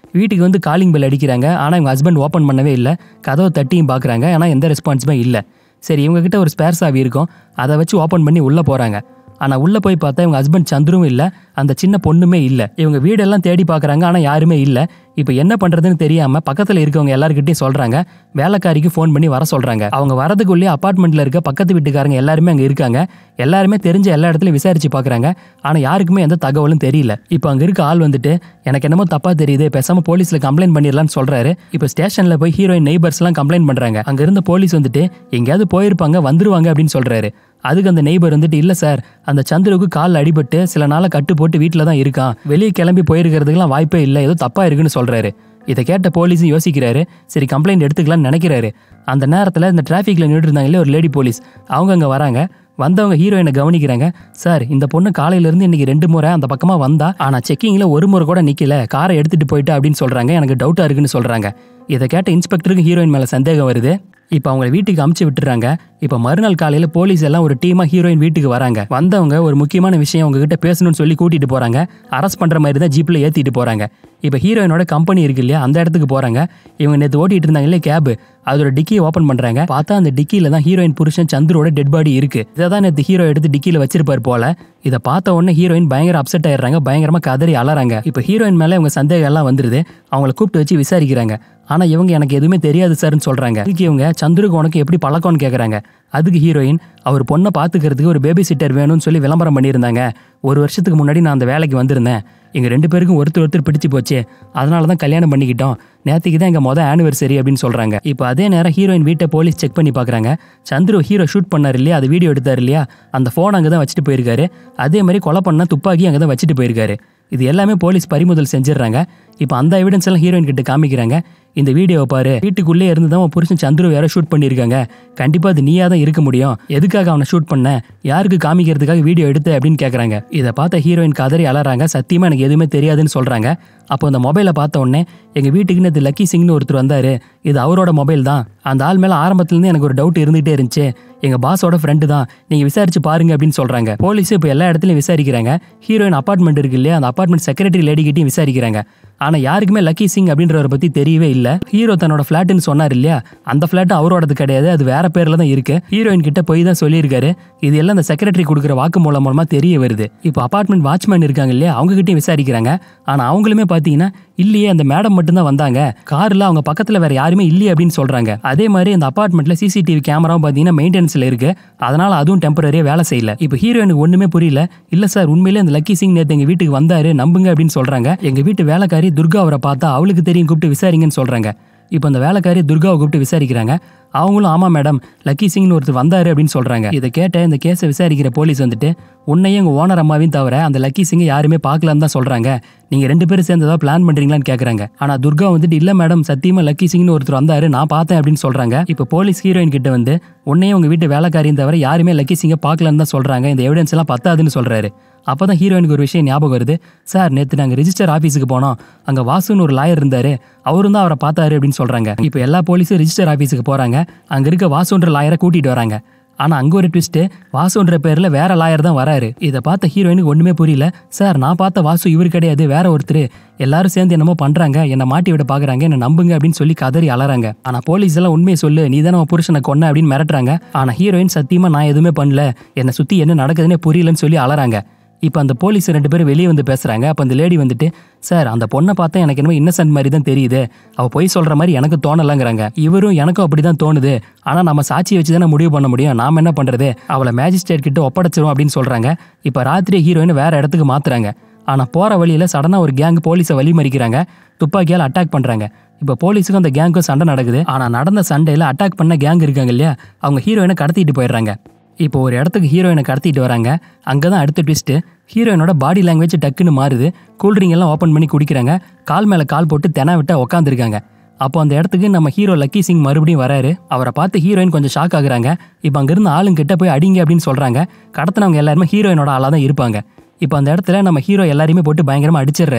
வீட்டுக்கு வந்து காலிங் பெல் அடிக்கிறாங்க ஆனால் இவங்க ஹஸ்பண்ட் ஓப்பன் பண்ணவே இல்லை கதவை தட்டியும் பார்க்குறாங்க ஆனால் எந்த ரெஸ்பான்ஸுமே இல்லை சரி இவங்க கிட்ட ஒரு ஸ்பேர் சாவி இருக்கும் அதை வச்சு ஓப்பன் பண்ணி உள்ளே போகிறாங்க ஆனால் உள்ளே போய் பார்த்தா இவங்க ஹஸ்பண்ட் சந்துரும் இல்லை அந்த சின்ன பொண்ணுமே இல்லை இவங்க வீடெல்லாம் தேடி பார்க்குறாங்க ஆனால் யாருமே இல்லை இப்போ என்ன பண்ணுறதுன்னு தெரியாமல் பக்கத்தில் இருக்கவங்க எல்லாருக்கிட்டையும் சொல்கிறாங்க வேலைக்காரிக்கு ஃபோன் பண்ணி வர சொல்கிறாங்க அவங்க வரதுக்குள்ளேயே அப்பார்ட்மெண்ட்டில் இருக்க பக்கத்து வீட்டுக்காரங்க எல்லாருமே அங்கே இருக்காங்க எல்லாருமே தெரிஞ்ச எல்லா இடத்துலையும் விசாரிச்சு பார்க்குறாங்க ஆனால் யாருக்குமே எந்த தகவலும் தெரியல இப்போ அங்கே இருக்க ஆள் வந்துட்டு எனக்கு என்னமோ தப்பாக தெரியுது பேசாமல் போலீஸில் கம்ப்ளைண்ட் பண்ணிடலாம்னு சொல்கிறாரு இப்போ ஸ்டேஷனில் போய் ஹீரோயின் நெய்பர்ஸ்லாம் கம்ப்ளைண்ட் பண்ணுறாங்க அங்கே இருந்த போலீஸ் வந்துட்டு எங்கேயாவது போயிருப்பாங்க வந்துருவாங்க அப்படின்னு சொல்கிறாரு அதுக்கு அந்த நெய்பர் வந்துட்டு இல்லை சார் அந்த சந்துருக்கு காலில் அடிபட்டு சில நாளாக கட்டு போட்டு வீட்டில் தான் இருக்கான் வெளியே கிளம்பி போயிருக்கிறதுக்கெல்லாம் வாய்ப்பே இல்லை ஏதோ தப்பாக இருக்குன்னு சொல்கிறாரு இதை கேட்ட போலீஸும் யோசிக்கிறாரு சரி கம்ப்ளைண்ட் எடுத்துக்கலாம்னு நினைக்கிறாரு அந்த நேரத்தில் இந்த டிராஃபிக்கில் நின்று இருந்தாங்களே ஒரு லேடி போலீஸ் அவங்க அங்கே வராங்க வந்தவங்க ஹீரோயினை கவனிக்கிறாங்க சார் இந்த பொண்ணு காலையிலேருந்து இன்னைக்கு ரெண்டு முறை அந்த பக்கமாக வந்தா ஆனால் செக்கிங்கில் ஒரு முறை கூட நிற்கல காரை எடுத்துகிட்டு போயிட்டா அப்படின்னு சொல்கிறாங்க எனக்கு டவுட்டாக இருக்குன்னு சொல்கிறாங்க இதை கேட்ட இன்ஸ்பெக்டருக்கு ஹீரோயின் மேலே சந்தேகம் வருது இப்போ அவங்கள வீட்டுக்கு அமுச்சு விட்டுறாங்க இப்போ மறுநாள் காலையில் போலீஸ் எல்லாம் ஒரு டீமாக ஹீரோயின் வீட்டுக்கு வராங்க வந்தவங்க ஒரு முக்கியமான விஷயம் உங்ககிட்ட பேசணும்னு சொல்லி கூட்டிட்டு போறாங்க அரெஸ்ட் பண்ற மாதிரி தான் ஜீப்ல ஏத்திட்டு போறாங்க இப்போ ஹீரோயினோட கம்பெனி இருக்கு இல்லையா அந்த இடத்துக்கு போறாங்க இவங்க நேற்று ஓட்டிட்டு இருந்தாங்க இல்லையா கேப் அதோட டிக்கியை ஓப்பன் பண்றாங்க பார்த்தா அந்த டிக்கியில தான் ஹீரோயின் புருஷன் சந்துரோட டெட் பாடி இருக்கு இதை தான் நேற்று ஹீரோ எடுத்து டிக்கியில வச்சிருப்பார் போல இதை பார்த்த உடனே ஹீரோயின் பயங்கர அப்செட் ஆயிடுறாங்க பயங்கரமா கதறி அலறாங்க இப்போ ஹீரோயின் மேல இவங்க சந்தேகம் எல்லாம் வந்துருது அவங்கள கூப்பிட்டு வச்சு விசாரிக்கிறாங்க ஆனா இவங்க எனக்கு எதுவுமே தெரியாது சார்னு சொல்றாங்க அதுக்கு இவங்க சந்துருக்கு உனக்கு எப்படி பழக்கம்னு கேக்குறாங்க அதுக்கு ஹீரோயின் அவர் பொண்ணை பார்த்துக்கிறதுக்கு ஒரு பேபி சிட்டர் வேணும்னு சொல்லி விளம்பரம் பண்ணியிருந்தாங்க ஒரு வருஷத்துக்கு முன்னாடி நான் அந்த வேலைக்கு வந்திருந்தேன் எங்கள் ரெண்டு பேருக்கும் ஒருத்தர் ஒருத்தர் பிடிச்சு போச்சு அதனால தான் கல்யாணம் பண்ணிக்கிட்டோம் நேற்றுக்கு தான் எங்கள் மொதல் ஆனிவர்சரி அப்படின்னு சொல்கிறாங்க இப்போ அதே நேரம் ஹீரோயின் வீட்டை போலீஸ் செக் பண்ணி பார்க்குறாங்க சந்துரு ஹீரோ ஷூட் பண்ணார் இல்லையா அது வீடியோ எடுத்தார் இல்லையா அந்த ஃபோன் அங்கே தான் வச்சுட்டு போயிருக்காரு அதே மாதிரி கொலை பண்ண துப்பாக்கி அங்கே தான் வச்சுட்டு போயிருக்காரு இது எல்லாமே போலீஸ் பறிமுதல் செஞ்சிடுறாங்க இப்போ அந்த எவிடன்ஸ் எல்லாம் ஹீரோயின் கிட்ட காமிக்கிறாங்க இந்த வீடியோவை பாரு வீட்டுக்குள்ளே இருந்து தான் உன் புருஷன் சந்துரு வேற ஷூட் பண்ணியிருக்காங்க கண்டிப்பாக அது நீயா தான் இருக்க முடியும் எதுக்காக அவனை ஷூட் பண்ண யாருக்கு காமிக்கிறதுக்காக வீடியோ எடுத்த அப்படின்னு கேட்குறாங்க இதை பார்த்த ஹீரோயின் கதறி அலறாங்க சத்தியமாக எனக்கு எதுவுமே தெரியாதுன்னு சொல்கிறாங்க அப்போ அந்த மொபைலை பார்த்த உடனே எங்கள் வீட்டுக்கு நேற்று லக்கி சிங்னு ஒருத்தர் வந்தார் இது அவரோட மொபைல் தான் அந்த ஆள் மேலே ஆரம்பத்துலேருந்து எனக்கு ஒரு டவுட் இருந்துகிட்டே இருந்துச்சு எங்கள் பாஸோட ஃப்ரெண்டு தான் நீங்கள் விசாரிச்சு பாருங்க அப்படின்னு சொல்கிறாங்க போலீஸ் இப்போ எல்லா இடத்துலையும் விசாரிக்கிறாங்க ஹீரோயின் அப்பார்ட்மெண்ட் இருக்கு இல்லையா அந்த அப்பார்ட்மெண்ட் செக்ரட்டரி லேடிக்கிட்டையும் விசாரிக்கிறாங்க ஆனால் யாருக்குமே லக்கி சிங் அப்படின்றவரை பற்றி தெரியவே இல்லை ஹீரோ தன்னோட ஃப்ளாட்டுன்னு சொன்னார் இல்லையா அந்த ஃப்ளாட் அவரோடது கிடையாது அது வேற பேரில் தான் இருக்கு ஹீரோயின் கிட்ட போய் தான் சொல்லியிருக்காரு இது எல்லாம் அந்த செக்ரட்டரி கொடுக்குற வாக்கு மூலம் மூலமாக தெரிய வருது இப்போ அப்பார்ட்மெண்ட் வாட்ச்மேன் இருக்காங்க இல்லையா அவங்க கிட்டயும் விசாரிக்கிறாங்க ஆனால் அவங்களுமே பார்த்தீங்கன்னா இல்லையே அந்த மேடம் மட்டும்தான் வந்தாங்க காரில் அவங்க பக்கத்தில் வேற யாருமே இல்லையே அப்படின்னு சொல்றாங்க அதே மாதிரி அந்த அப்பார்ட்மெண்ட்ல சிசிடிவி கேமராவும் பார்த்தீங்கன்னா மெயின்டெனன்ஸ்ல இருக்கு அதனால அதுவும் டெம்பரரியா வேலை செய்யல இப்போ ஹீரோயினுக்கு ஒண்ணுமே புரியல இல்ல சார் உண்மையிலே அந்த லக்கி சிங் நேத்து எங்க வீட்டுக்கு வந்தாரு நம்புங்க அப்படின்னு சொல்றாங்க எங்க வீட்டு வேலைக்காரி துர்கா அவரை பார்த்தா அவளுக்கு தெரியும் கூப்பிட்டு விசாரிங்கன்னு சொல்றாங்க இப்போ அந்த வேலைக்காரி துர்காவை கூப்பிட்டு விசாரிக்கிறாங்க அவங்களும் ஆமா மேடம் லக்கி சிங்னு ஒருத்தர் வந்தாரு அப்படின்னு சொல்றாங்க இதை கேட்ட இந்த கேஸை விசாரிக்கிற போலீஸ் வந்துட்டு உன்னையும் உங்க ஓனர் அம்மாவையும் தவிர அந்த லக்கி சிங்கை யாருமே பார்க்கலன்னு தான் சொல்றாங்க நீங்க ரெண்டு பேரும் சேர்ந்து ஏதாவது பிளான் பண்றீங்களான்னு கேக்குறாங்க ஆனா துர்கா வந்துட்டு இல்ல மேடம் சத்தியமா லக்கி சிங்னு ஒருத்தர் வந்தாரு நான் பார்த்தேன் அப்படின்னு சொல்றாங்க இப்போ போலீஸ் ஹீரோயின் கிட்ட வந்து உன்னையும் உங்க வீட்டு வேலைக்காரியும் தவிர யாருமே லக்கி சிங்கை பார்க்கலன்னு தான் சொல்றாங்க இந்த எவிடன்ஸ் எல்லாம் பத்தாதுன்னு சொல்றாரு அப்பதான் ஹீரோயினுக்கு ஒரு விஷயம் ஞாபகம் வருது சார் நேற்று நாங்கள் ரிஜிஸ்டர் ஆஃபீஸுக்கு போனோம் அங்கே வாசுன்னு ஒரு லாயர் இருந்தாரு அவரும் தான் அவரை பார்த்தாரு அப்படின்னு சொல்றாங்க இப்போ எல்லா போலீஸும் ரிஜிஸ்டர் ஆஃபீஸுக்கு போறாங்க அங்க இருக்க வாசுன்ற லாயரை கூட்டிட்டு வராங்க ஆனா அங்க ஒரு ட்விஸ்ட் வாசுன்ற பேர்ல வேற லாயர் தான் வராரு இதை பார்த்த ஹீரோயினுக்கு ஒண்ணுமே புரியல சார் நான் பார்த்த வாசு இவர் கிடையாது வேற ஒருத்தர் எல்லாரும் சேர்ந்து என்னமோ பண்றாங்க என்னை மாட்டி விட பாக்குறாங்க என்ன நம்புங்க அப்படின்னு சொல்லி கதறி அலறாங்க ஆனா போலீஸ் எல்லாம் உண்மையை சொல்லு நீ தானே உன் புருஷனை கொன்ன அப்படின்னு மிரட்டுறாங்க ஆனா ஹீரோயின் சத்தியமா நான் எதுவுமே பண்ணல என்னை சுத்தி என்ன நடக்குதுன்னே புரியலன்னு சொல்லி அலறாங்க இப்போ அந்த போலீஸ் ரெண்டு பேரும் வெளியே வந்து பேசுறாங்க அப்போ அந்த லேடி வந்துட்டு சார் அந்த பொண்ணை பார்த்தா எனக்கு என்னமோ இன்னசென்ட் மாதிரி தான் தெரியுது அவ பொய் சொல்ற மாதிரி எனக்கு தோணலங்கிறாங்க இவரும் எனக்கும் அப்படி தான் தோணுது ஆனா நம்ம சாட்சியை வச்சு தானே முடிவு பண்ண முடியும் நாம என்ன பண்றது அவளை மேஜிஸ்ட்ரேட் கிட்ட ஒப்படைச்சிரும் அப்படின்னு சொல்றாங்க இப்போ ராத்திரி ஹீரோயின் வேற இடத்துக்கு மாத்துறாங்க ஆனா போற வழியில சடனா ஒரு கேங் போலீஸை வழிமறிக்கிறாங்க துப்பாக்கியால் அட்டாக் பண்றாங்க இப்போ போலீஸுக்கும் அந்த கேங்க்கும் சண்டை நடக்குது ஆனா நடந்த சண்டையில அட்டாக் பண்ண கேங் இருக்காங்க இல்லையா அவங்க ஹீரோயினை கடத்திட்டு போயிடுறாங்க இப்போ ஒரு இடத்துக்கு ஹீரோயினை கடத்திட்டு வராங்க அங்கே தான் அடுத்த ட்விஸ்ட்டு ஹீரோயினோட பாடி லாங்குவேஜ் டக்குன்னு மாறுது கூல்ட்ரிங்க் எல்லாம் ஓப்பன் பண்ணி குடிக்கிறாங்க கால் மேலே கால் போட்டு தென விட்டா உட்காந்துருக்காங்க அப்போ அந்த இடத்துக்கு நம்ம ஹீரோ லக்கி சிங் மறுபடியும் வராரு அவரை பார்த்து ஹீரோயின் கொஞ்சம் ஷாக் ஆகுறாங்க இப்போ அங்கிருந்து ஆளுங்க கிட்ட போய் அடிங்க அப்படின்னு சொல்கிறாங்க கடத்தினவங்க எல்லாருமே ஹீரோயினோட ஆளாக தான் இருப்பாங்க இப்போ அந்த இடத்துல நம்ம ஹீரோ எல்லாரையுமே போட்டு பயங்கரமாக அடிச்சிடுறாரு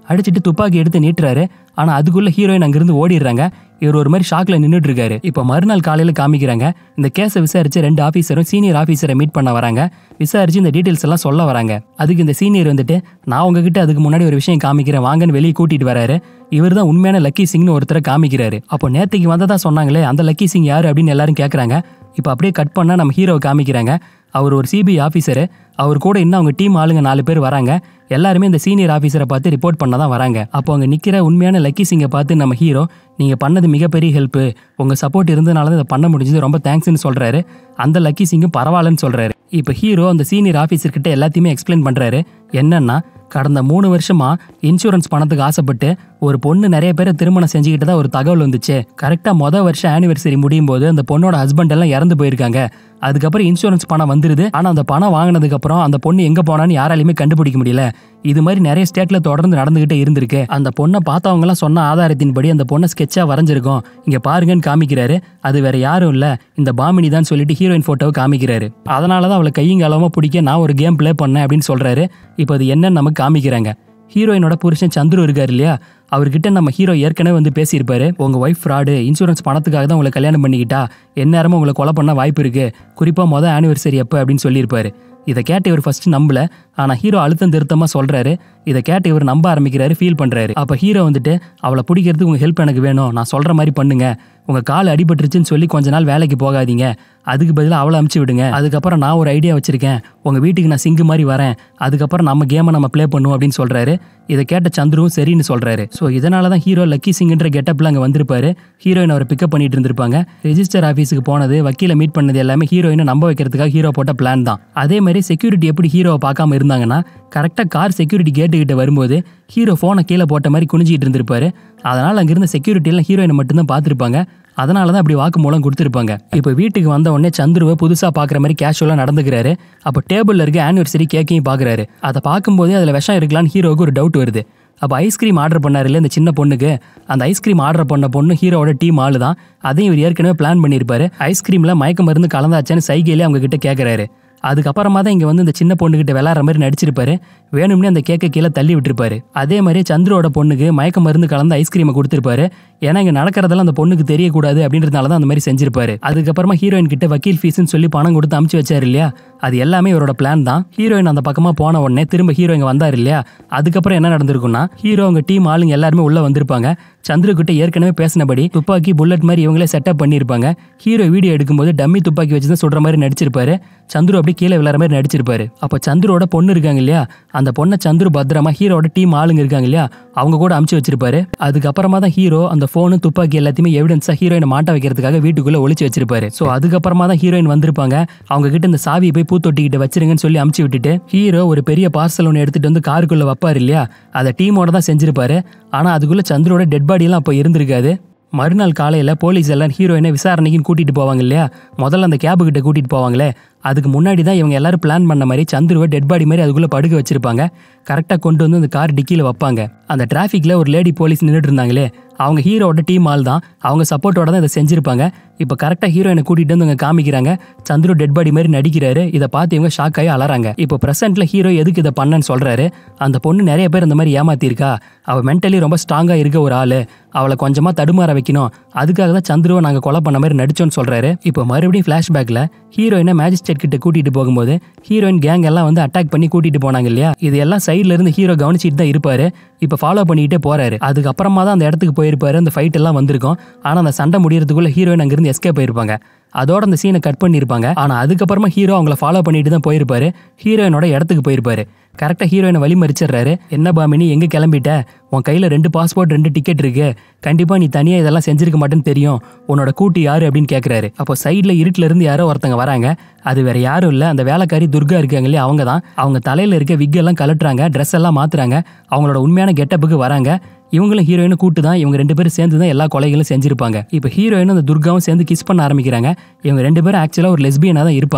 அடிச்சிட்டு துப்பாக்கி எடுத்து நீட்டுறாரு ஆனா அதுக்குள்ள ஹீரோயின் அங்கிருந்து ஓடிடுறாங்க இவர் ஒரு மாதிரி ஷாக்ல நின்றுட்டு இருக்காரு இப்போ மறுநாள் காலையில காமிக்கிறாங்க இந்த கேஸை விசாரிச்சு ரெண்டு ஆஃபீஸரும் சீனியர் ஆஃபீஸரை மீட் பண்ண வராங்க விசாரிச்சு இந்த டீட்டெயில்ஸ் எல்லாம் சொல்ல வராங்க அதுக்கு இந்த சீனியர் வந்துட்டு நான் உங்ககிட்ட அதுக்கு முன்னாடி ஒரு விஷயம் காமிக்கிறேன் வாங்கன்னு வெளியே கூட்டிட்டு வராரு இவர் தான் உண்மையான லக்கி சிங்னு ஒருத்தரை காமிக்கிறாரு அப்போ நேத்திக்கு வந்ததா சொன்னாங்களே அந்த லக்கி சிங் யாரு அப்படின்னு எல்லாரும் கேட்குறாங்க இப்போ அப்படியே கட் பண்ணா நம்ம ஹீரோவை காமிக்கிறாங்க அவர் ஒரு சிபிஐ ஆஃபீஸரு அவர் கூட இன்னும் அவங்க டீம் ஆளுங்க நாலு பேர் வராங்க எல்லாருமே இந்த சீனியர் ஆஃபீஸரை பார்த்து ரிப்போர்ட் பண்ண தான் வராங்க அப்போ அங்கே நிற்கிற உண்மையான லக்கி சிங்கை பார்த்து நம்ம ஹீரோ நீங்கள் பண்ணது மிகப்பெரிய ஹெல்ப்பு உங்கள் சப்போர்ட் இருந்தனால தான் இதை பண்ண முடிஞ்சது ரொம்ப தேங்க்ஸ்னு சொல்கிறாரு அந்த லக்கி சிங்கும் பரவாயில்லன்னு சொல்கிறாரு இப்போ ஹீரோ அந்த சீனியர் ஆஃபீஸர்கிட்ட எல்லாத்தையுமே எக்ஸ்பிளைன் பண்ணுறாரு என்னன்னா கடந்த மூணு வருஷமா இன்சூரன்ஸ் பணத்துக்கு ஆசைப்பட்டு ஒரு பொண்ணு நிறைய பேரை திருமணம் செஞ்சுக்கிட்டு தான் ஒரு தகவல் வந்துச்சு கரெக்டாக மொதல் வருஷம் ஆனிவர்சரி முடியும் போது அந்த பொண்ணோட ஹஸ்பண்ட் எல்லாம் இறந்து போயிருக்காங்க அதுக்கப்புறம் இன்சூரன்ஸ் பணம் வந்துருது ஆனால் அந்த பணம் வாங்கினதுக்கு அப்புறம் அந்த பொண்ணு எங்கே போனான்னு யாராலையுமே கண்டுபிடிக்க முடியல இது மாதிரி நிறைய ஸ்டேட்ல தொடர்ந்து நடந்துகிட்டே இருந்திருக்கு அந்த பொண்ணை பார்த்தவங்கலாம் சொன்ன ஆதாரத்தின்படி அந்த பொண்ணை ஸ்கெட்சா வரைஞ்சிருக்கோம் இங்க பாருங்கன்னு காமிக்கிறாரு அது வேற யாரும் இல்ல இந்த பாமினி தான் சொல்லிட்டு ஹீரோயின் போட்டோவை காமிக்கிறாரு அதனால தான் அவளை கையங்காலமா பிடிக்க நான் ஒரு கேம் ப்ளே பண்ணேன் அப்படின்னு சொல்றாரு இப்போ அது என்னன்னு நமக்கு காமிக்கிறாங்க ஹீரோயினோட புருஷன் சந்துரு இருக்காரு இல்லையா அவர்கிட்ட நம்ம ஹீரோ ஏற்கனவே வந்து பேசியிருப்பாரு உங்க ஒய்ஃப் ஃப்ராடு இன்சூரன்ஸ் பணத்துக்காக தான் உங்களை கல்யாணம் பண்ணிக்கிட்டா எந்நேரமும் உங்களை கொலை பண்ண வாய்ப்பு இருக்கு குறிப்பா மொதல் ஆனிவர்சரி எப்போ அப்படின்னு சொல்லியிருப்பாரு இதை கேட்டு இவர் ஃபர்ஸ்ட் நம்பல ஆனா ஹீரோ அழுத்தம் திருத்தமா சொல்றாரு இதை கேட்டு இவர் நம்ப ஆரம்பிக்கிறாரு ஃபீல் பண்றாரு அப்ப ஹீரோ வந்துட்டு அவளை பிடிக்கிறதுக்கு உங்க ஹெல்ப் எனக்கு வேணும் நான் சொல்ற மாதிரி பண்ணுங்க உங்க கால் அடிபட்டுருச்சுன்னு சொல்லி கொஞ்ச நாள் வேலைக்கு போகாதீங்க அதுக்கு பதிலாக அவளை அமுச்சு விடுங்க அதுக்கப்புறம் நான் ஒரு ஐடியா வச்சிருக்கேன் உங்க வீட்டுக்கு நான் சிங்கு மாதிரி வரேன் அதுக்கப்புறம் நம்ம கேமை நம்ம ப்ளே பண்ணுவோம் அப்படின்னு சொல்றாரு இதை கேட்ட சந்துருவும் சரின்னு சொல்றாரு ஸோ இதனால தான் ஹீரோ லக்கி சிங்ன்ற கெட்டப்ல அங்கே வந்திருப்பாரு ஹீரோயின் அவரை பிக்கப் பண்ணிட்டு இருந்திருப்பாங்க ரெஜிஸ்டர் ஆஃபீஸுக்கு போனது வக்கீல மீட் பண்ணது எல்லாமே ஹீரோயினை நம்ப வைக்கிறதுக்காக ஹீரோ போட்ட பிளான் தான் அதே மாதிரி செக்யூரிட்டி எப்படி ஹீரோவை பார்க்காம இருந்தாங்கன்னா கரெக்டாக கார் செக்யூரிட்டி கேட்டு கிட்ட வரும்போது ஹீரோ ஃபோனை கீழே போட்ட மாதிரி குனிஞ்சிட்டு இருந்திருப்பாரு அதனால அங்கிருந்த செக்யூரிட்டி எல்லாம் ஹீரோயினை மட்டும்தான் பார்த்துருப்பாங்க அதனால தான் அப்படி வாக்குமூலம் கொடுத்துருப்பாங்க இப்போ வீட்டுக்கு வந்த உடனே சந்துருவை புதுசாக பார்க்குற மாதிரி கேஷுவலாக நடந்துக்கிறாரு அப்போ டேபிளில் இருக்க ஆனிவர்சரி கேக்கையும் பார்க்குறாரு அதை பார்க்கும்போதே அதில் விஷம் இருக்கலான்னு ஹீரோவுக்கு ஒரு டவுட் வருது அப்போ ஐஸ்கிரீம் ஆர்டர் பண்ணாரு இல்ல இந்த சின்ன பொண்ணுக்கு அந்த ஐஸ்கிரீம் ஆர்டர் பண்ண பொண்ணு ஹீரோவோட டீம் ஆளு தான் அதையும் இவர் ஏற்கனவே பிளான் பண்ணியிருப்பாரு ஐஸ்கிரீமில் மயக்க மருந்து கலந்தாச்சான்னு சைகையிலே அவங்க கிட்ட கேட்குறாரு அதுக்கப்புறமா தான் இங்கே வந்து இந்த சின்ன பொண்ணுகிட்ட விளாட்ற மாதிரி நடிச்சிருப்பாரு வேணும்னே அந்த கேக்கை கீழே தள்ளி விட்டுருப்பாரு அதே மாதிரி சந்துருவோட பொண்ணுக்கு மயக்க மருந்து கலந்து ஐஸ்கிரீமை கொடுத்துருப்பாரு ஏன்னா இங்கே நடக்கிறதெல்லாம் அந்த பொண்ணுக்கு தெரியக்கூடாது அப்படின்றதுனால தான் அந்த மாதிரி செஞ்சிருப்பாரு அதுக்கப்புறமா ஹீரோயின் கிட்ட வக்கீல் ஃபீஸ்னு சொல்லி பணம் கொடுத்து அமுச்சு வச்சாரு இல்லையா அது எல்லாமே இவரோட பிளான் தான் ஹீரோயின் அந்த பக்கமா போன உடனே திரும்ப ஹீரோ இங்க வந்தார் இல்லையா அதுக்கப்புறம் என்ன நடந்திருக்கும்னா ஹீரோ அவங்க டீம் ஆளுங்க எல்லாருமே உள்ள வந்திருப்பாங்க சந்துரு கிட்ட ஏற்கனவே பேசினபடி துப்பாக்கி புல்லட் மாதிரி இவங்களே செட்டப் பண்ணியிருப்பாங்க ஹீரோ வீடியோ எடுக்கும்போது டம்மி துப்பாக்கி வச்சு தான் சுடுற மாதிரி நடிச்சிருப்பாரு சந்துரு அப்படியே கீழே விளாட்ற மாதிரி நடிச்சிருப்பாரு அப்போ சந்துரோட பொண்ணு இருக்காங்க இல்லையா அந்த பொண்ணை சந்துரு பத்திரமா ஹீரோட டீம் ஆளுங்க இருக்காங்க இல்லையா அவங்க கூட அமுச்சு வச்சிருப்பாரு அதுக்கப்புறமா தான் ஹீரோ அந்த ஃபோனு துப்பாக்கி எல்லாத்தையுமே எவிடன்ஸா ஹீரோயினை மாட்ட வைக்கிறதுக்காக வீட்டுக்குள்ள ஒளிச்சு வச்சிருப்பாரு ஸோ அதுக்கப்புறமா தான் ஹீரோயின் வந்திருப்பாங்க அவங்க கிட்ட இந்த சாவியை போய் பூத்தொட்டிக்கிட்ட வச்சிருங்கன்னு சொல்லி அமுச்சு விட்டுட்டு ஹீரோ ஒரு பெரிய பார்சல் ஒன்று எடுத்துட்டு வந்து காருக்குள்ள வைப்பாரு இல்லையா அதை டீமோட தான் செஞ்சிருப்பாரு ஆனா அதுக்குள்ள சந்துரோட டெட் பாடியெல்லாம் அப்போ இருந்திருக்காது மறுநாள் காலையில் போலீஸ் எல்லாம் ஹீரோயினை விசாரணைக்குன்னு கூட்டிட்டு போவாங்க இல்லையா முதல்ல அந்த கேபு கிட்ட கூட்டிட்டு போவாங்களே அதுக்கு முன்னாடி தான் இவங்க எல்லாரும் பிளான் பண்ண மாதிரி சந்துருவை டெட் பாடி மாதிரி அதுக்குள்ள படுக்க வச்சிருப்பாங்க கரெக்டாக கொண்டு வந்து அந்த கார் டிக்கியில் வைப்பாங்க அந்த டிராஃபிக்ல ஒரு லேடி போலீஸ் நின்றுட்டு இருந்தாங்களே அவங்க ஹீரோவோட டீம் ஆள் தான் அவங்க சப்போர்ட்டோட தான் இதை செஞ்சிருப்பாங்க இப்போ கரெக்டாக ஹீரோயினை கூட்டிட்டு வந்து இங்க காமிக்கிறாங்க சந்துரு டெட் பாடி மாதிரி நடிக்கிறாரு இதை பார்த்து இவங்க ஷாக் ஆகி அலறாங்க இப்போ பிரசன்ட்ல ஹீரோ எதுக்கு இதை பண்ணன்னு சொல்றாரு அந்த பொண்ணு நிறைய பேர் இந்த மாதிரி ஏமாத்திருக்கா அவ மென்டலி ரொம்ப ஸ்ட்ராங்கா இருக்க ஒரு ஆளு அவளை கொஞ்சமா தடுமாற வைக்கணும் அதுக்காக தான் சந்துருவை நாங்க கொலை பண்ண மாதிரி நடிச்சோம்னு சொல்றாரு இப்போ மறுபடியும் ஃபிளாஷ்பேக்ல ஹீரோயினை மேஜிஸ்ட்ரேட் கிட்ட கூட்டிட்டு போகும்போது ஹீரோயின் கேங் எல்லாம் வந்து அட்டாக் பண்ணி கூட்டிட்டு போனாங்க இல்லையா இது எல்லாம் சைடுல இருந்து ஹீரோ கவனிச்சிட்டு தான் இருப்பாரு இப்போ ஃபாலோ பண்ணிக்கிட்டே போறாரு அதுக்கப்புறமா தான் அந்த இடத்துக்கு போயிருப்பாரு அந்த ஃபைட் எல்லாம் வந்திருக்கும் ஆனா அந்த சண்டை முடியறதுக்குள்ள ஹீரோயின் அங்கிருந்து எஸ்கேப் போயிருப்பாங்க அதோட அந்த சீனை கட் பண்ணியிருப்பாங்க ஆனா அதுக்கப்புறமா ஹீரோ அவங்கள ஃபாலோ பண்ணிட்டு தான் போயிருப்பாரு ஹீரோயினோட இடத்துக்கு போயிருப்பாரு கரெக்டாக ஹீரோயினை வழி மறிச்சிடுறாரு என்ன பாமினி எங்கே கிளம்பிட்ட உன் கையில் ரெண்டு பாஸ்போர்ட் ரெண்டு டிக்கெட் இருக்கு கண்டிப்பாக நீ தனியாக இதெல்லாம் செஞ்சிருக்க மாட்டேன்னு தெரியும் உன்னோட கூட்டு யாரு அப்படின்னு கேட்குறாரு அப்போ சைடில் இருட்டில் இருந்து யாரோ ஒருத்தங்க வராங்க அது வேற யாரும் இல்லை அந்த வேலைக்காரி துர்கா இருக்காங்க இல்லையா அவங்க தான் அவங்க தலையில் இருக்க wig எல்லாம் கலட்டுறாங்க ட்ரெஸ் எல்லாம் மாத்துறாங்க அவங்களோட உண்மையான கெட்டப்புக்கு வராங்க இவங்களும் ஹீரோயினும் கூட்டு தான் இவங்க ரெண்டு பேரும் சேர்ந்து தான் எல்லா கொலைகளும் செஞ்சிருப்பாங்க இப்போ ஹீரோயினும் அந்த துர்காவும் சேர்ந்து கிஸ் பண்ண ஆரம்பிக்கிறாங்க இவங்க ரெண்டு பேரும் ஆக்சுவலாக ஒரு லெஸ்பியனாக தான் இருப்பாங்க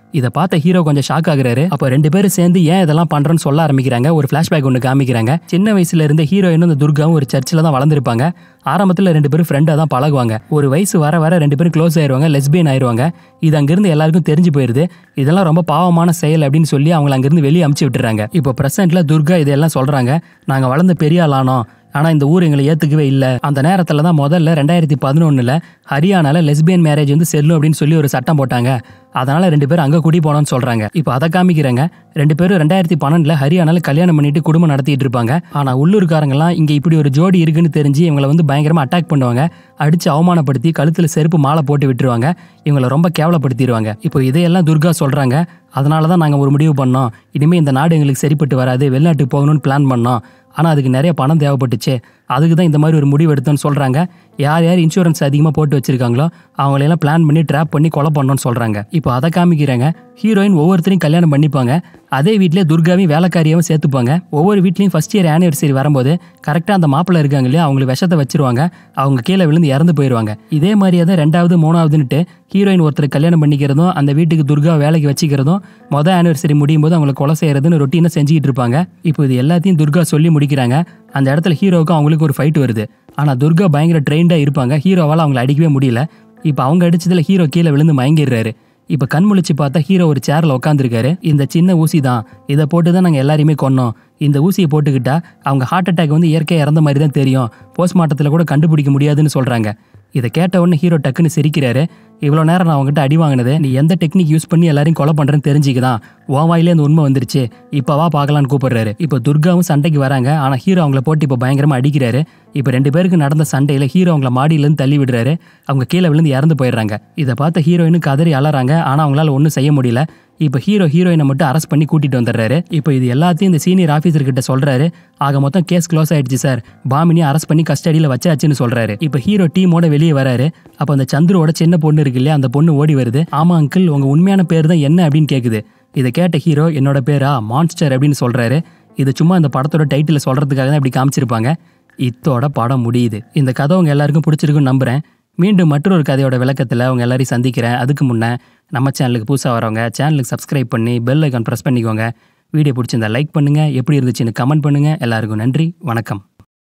இதை பார்த்த ஹீரோ கொஞ்சம் ஷாக் ஆகுறாரு அப்போ ரெண்டு பேரும் சேர்ந்து ஏன் இதெல்லாம் பண்றேன்னு சொல்ல ஆரம்பிக்கிறாங்க ஒரு ஃபிளாஷ்பேக் ஒன்று காமிக்கிறாங்க சின்ன வயசுல இருந்த ஹீரோயினும் இந்த துர்காவும் ஒரு சர்ச்சில் தான் வளர்ந்துருப்பாங்க ஆரம்பத்தில் ரெண்டு பேரும் ஃப்ரெண்டாக தான் பழகுவாங்க ஒரு வயசு வர வர ரெண்டு பேரும் க்ளோஸ் ஆயிருவாங்க லெஸ்பியன் ஆயிருவாங்க இது அங்கிருந்து எல்லாருக்கும் தெரிஞ்சு போயிருது இதெல்லாம் ரொம்ப பாவமான செயல் அப்படின்னு சொல்லி அவங்களை அங்கிருந்து வெளியே அமுச்சு விட்டுறாங்க இப்போ பிரசன்ட்ல துர்கா இதெல்லாம் சொல்றாங்க நாங்க வளர்ந்த பெரிய ஆளானோம் ஆனா இந்த ஊர் எங்களை ஏத்துக்கவே இல்ல அந்த நேரத்துல தான் முதல்ல ரெண்டாயிரத்தி பதினொன்னுல ஹரியானால லெஸ்பியன் மேரேஜ் வந்து செல்லும் அப்படின்னு சொல்லி ஒரு சட்டம் போட்டாங்க அதனால ரெண்டு பேரும் அங்க குடி போனோம்னு சொல்றாங்க இப்போ அதை காமிக்கிறாங்க ரெண்டு பேரும் ரெண்டாயிரத்தி பன்னெண்டுல ஹரியானால கல்யாணம் பண்ணிட்டு குடும்பம் நடத்திட்டு இருப்பாங்க ஆனா உள்ளூர்காரங்கலாம் இங்க இப்படி ஒரு ஜோடி இருக்குன்னு தெரிஞ்சு இவங்களை வந்து பயங்கரமா அட்டாக் பண்ணுவாங்க அடிச்சு அவமானப்படுத்தி கழுத்துல செருப்பு மாலை போட்டு விட்டுருவாங்க இவங்களை ரொம்ப கேவலப்படுத்திடுவாங்க இப்போ இதையெல்லாம் துர்கா சொல்றாங்க அதனால தான் நாங்கள் ஒரு முடிவு பண்ணோம் இனிமேல் இந்த நாடு எங்களுக்கு சரிப்பட்டு வராது வெளிநாட்டுக்கு போகணும்னு பிளான் பண்ணோம் ஆனால் அதுக்கு நிறைய பணம் தேவைப்பட்டுச்சு அதுக்கு தான் இந்த மாதிரி ஒரு முடிவு எடுத்தோன்னு சொல்கிறாங்க யார் யார் இன்சூரன்ஸ் அதிகமாக போட்டு வச்சிருக்காங்களோ அவங்களையெல்லாம் பிளான் பண்ணி ட்ராப் பண்ணி கொலை பண்ணோன்னு சொல்கிறாங்க இப்போ அதை காமிக்கிறாங்க ஹீரோயின் ஒவ்வொருத்தரையும் கல்யாணம் பண்ணிப்பாங்க அதே வீட்டிலே துர்காவையும் வேலைக்காரியாவும் சேர்த்துப்பாங்க ஒவ்வொரு வீட்லேயும் ஃபர்ஸ்ட் இயர் ஆனிவர்சரி வரும்போது கரெக்டாக அந்த மாப்பிள்ளை இருக்காங்க இல்லையா அவங்களுக்கு விஷத்தை வச்சிருவாங்க அவங்க கீழே விழுந்து இறந்து போயிடுவாங்க இதே மாதிரியே தான் ரெண்டாவது மூணாவதுன்னுட்டு ஹீரோயின் ஒருத்தர் கல்யாணம் பண்ணிக்கிறதும் அந்த வீட்டுக்கு துர்கா வேலைக்கு வச்சுக்கிறதும் மொதல் ஆனிவர்சரி முடியும் போது அவங்களை கொலை செய்யறதுன்னு ரொட்டீனை செஞ்சுக்கிட்டு இருப்பாங்க இப்போ இது எல்லாத்தையும் துர்கா சொல்லி முடிக்கிறாங்க அந்த இடத்துல ஹீரோவுக்கும் அவங்களுக்கு ஒரு ஃபைட் வருது ஆனால் துர்கா பயங்கர ட்ரெயின்டாக இருப்பாங்க ஹீரோவால் அவங்கள அடிக்கவே முடியல இப்போ அவங்க அடிச்சதுல ஹீரோ கீழே விழுந்து மயங்கிடுறாரு இப்போ கண் முழிச்சு பார்த்தா ஹீரோ ஒரு சேர்ல உட்காந்துருக்காரு இந்த சின்ன ஊசி தான் இதை போட்டு தான் நாங்கள் எல்லாரையுமே கொன்னோம் இந்த ஊசியை போட்டுக்கிட்டா அவங்க ஹார்ட் அட்டாக் வந்து இயற்கையாக இறந்த மாதிரி தான் தெரியும் போஸ்ட்மார்ட்டத்தில் கூட கண்டுபிடிக்க முடியாதுன்னு சொல்கிறாங்க இதை கேட்ட உடனே ஹீரோ டக்குன்னு சிரிக்கிறாரு இவ்வளோ நேரம் நான் அவங்ககிட்ட அடி வாங்கினது நீ எந்த டெக்னிக் யூஸ் பண்ணி எல்லாரையும் கொலை பண்ணுறேன்னு தெரிஞ்சுக்குதான் உன் வாயிலே அந்த உண்மை வந்துருச்சு இப்போ வா பார்க்கலான்னு கூப்பிடுறாரு இப்போ துர்காவும் சண்டைக்கு வராங்க ஆனால் ஹீரோ அவங்கள போட்டு இப்போ பயங்கரமாக அடிக்கிறாரு இப்போ ரெண்டு பேருக்கு நடந்த சண்டையில் ஹீரோ அவங்கள மாடியிலேருந்து தள்ளி விடுறாரு அவங்க கீழே விழுந்து இறந்து போயிடுறாங்க இதை பார்த்த ஹீரோயினு கதறி அலறாங்க ஆனால் அவங்களால ஒன்றும் செய்ய முடியல இப்போ ஹீரோ ஹீரோயினை மட்டும் அரெஸ்ட் பண்ணி கூட்டிட்டு வந்துடுறாரு இப்போ இது எல்லாத்தையும் இந்த சீனியர் ஆஃபீஸர் கிட்ட சொல்றாரு ஆக மொத்தம் கேஸ் க்ளோஸ் ஆயிடுச்சு சார் பாமினி அரெஸ்ட் பண்ணி கஸ்டடியில் வச்சாச்சுன்னு சொல்றாரு இப்போ ஹீரோ டீமோட வெளியே வராரு அப்போ அந்த சந்துருவோட சின்ன பொண்ணு இருக்கு இல்லையா அந்த பொண்ணு ஓடி வருது ஆமா அங்கிள் உங்க உண்மையான பேர் தான் என்ன அப்படின்னு கேக்குது இதை கேட்ட ஹீரோ என்னோட பேரா மான்ஸ்டர் அப்படின்னு சொல்றாரு இது சும்மா இந்த படத்தோட டைட்டில் சொல்றதுக்காக தான் இப்படி காமிச்சிருப்பாங்க இத்தோட படம் முடியுது இந்த கதை உங்க எல்லாருக்கும் பிடிச்சிருக்குன்னு நம்புறேன் மீண்டும் மற்றொரு கதையோட விளக்கத்தில் அவங்க எல்லாரையும் சந்திக்கிறேன் அதுக்கு முன்னே நம்ம சேனலுக்கு புதுசாக வரவங்க சேனலுக்கு சப்ஸ்கிரைப் பண்ணி பெல் ஐக்கான் ப்ரெஸ் பண்ணிக்கோங்க வீடியோ பிடிச்சிருந்தா லைக் பண்ணுங்கள் எப்படி இருந்துச்சுன்னு கமெண்ட் பண்ணுங்கள் எல்லாருக்கும் நன்றி வணக்கம்